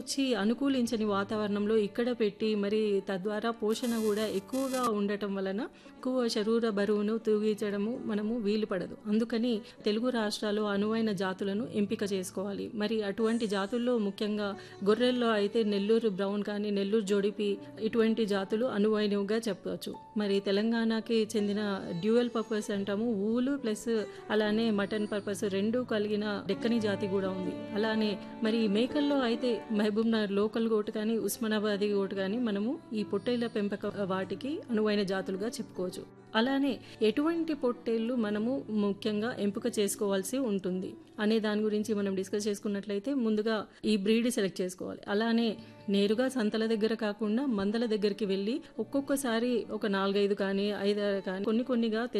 మంచి అనుకూలించని వాతావరణంలో ఇక్కడ పెట్టి మరి తద్వారా పోషణ కూడా ఎక్కువగా ఉండటం వలన ఎక్కువ శరీర బరువును తూగించడము మనము వీలు పడదు అందుకని తెలుగు రాష్ట్రాలు అనువైన జాతులను ఎంపిక చేసుకోవాలి మరి అటువంటి జాతుల్లో ముఖ్యంగా గొర్రెల్లో అయితే నెల్లూరు బ్రౌన్ కానీ నెల్లూరు జోడిపి ఇటువంటి జాతులు అనువైనవిగా చెప్పవచ్చు మరి తెలంగాణకి చెందిన డ్యూయల్ పర్పస్ అంటాము ఊలు ప్లస్ అలానే మటన్ పర్పస్ రెండు కలిగిన డెక్కని జాతి కూడా ఉంది అలానే మరి మేకల్లో అయితే మహబూబ్ నగర్ లోకల్ గోటు కానీ ఉస్మానాబాదీ గోటు కానీ మనము ఈ పొట్టేళ్ల పెంపక వాటికి అనువైన జాతులుగా చెప్పుకోవచ్చు అలానే ఎటువంటి పొట్టేళ్ళు మనము ముఖ్యంగా ఎంపిక చేసుకోవాల్సి ఉంటుంది అనే దాని గురించి మనం డిస్కస్ చేసుకున్నట్లయితే ముందుగా ఈ బ్రీడ్ సెలెక్ట్ చేసుకోవాలి అలానే నేరుగా సంతల దగ్గర కాకుండా మందల దగ్గరికి వెళ్ళి ఒక్కొక్కసారి ఒక నాలుగైదు కానీ ఐదారు కానీ కొన్ని కొన్నిగా తెచ్చు